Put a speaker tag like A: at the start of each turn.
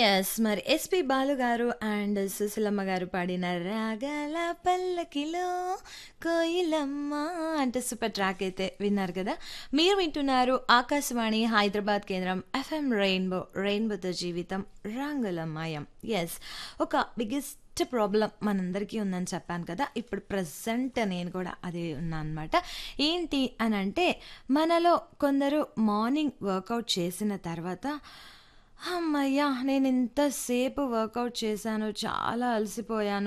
A: Yes. మరి SP Balu గారు and Susheelamma గారు పాడిన 'రాగాల పల్లకిలో కోయిలమ్మ' అంటే సూపర్ ట్రాక్ అయితే విన్నారు కదా! మీరు వింటున్నారు ఆకాశవాణి హైదరాబాద్ కేంద్రం ఎఫ్ఎం రెయిన్బో. రెయిన్బోతో జీవితం రంగులమయం. యెస్. ఒక బిగ్గెస్ట్ ప్రాబ్లమ్ మనందరికీ ఉందని చెప్పాను కదా! ఇప్పుడు ప్రెజెంట్ నేను కూడా అదే ఉన్నా అనమాట. ఏంటి అనంటే మనలో కొందరు మార్నింగ్ వర్కౌట్ చేసిన తర్వాత హమ్మయ్య! నేనింత సేపు వర్కౌట్ చేశాను. చాలా అలసిపోయాను.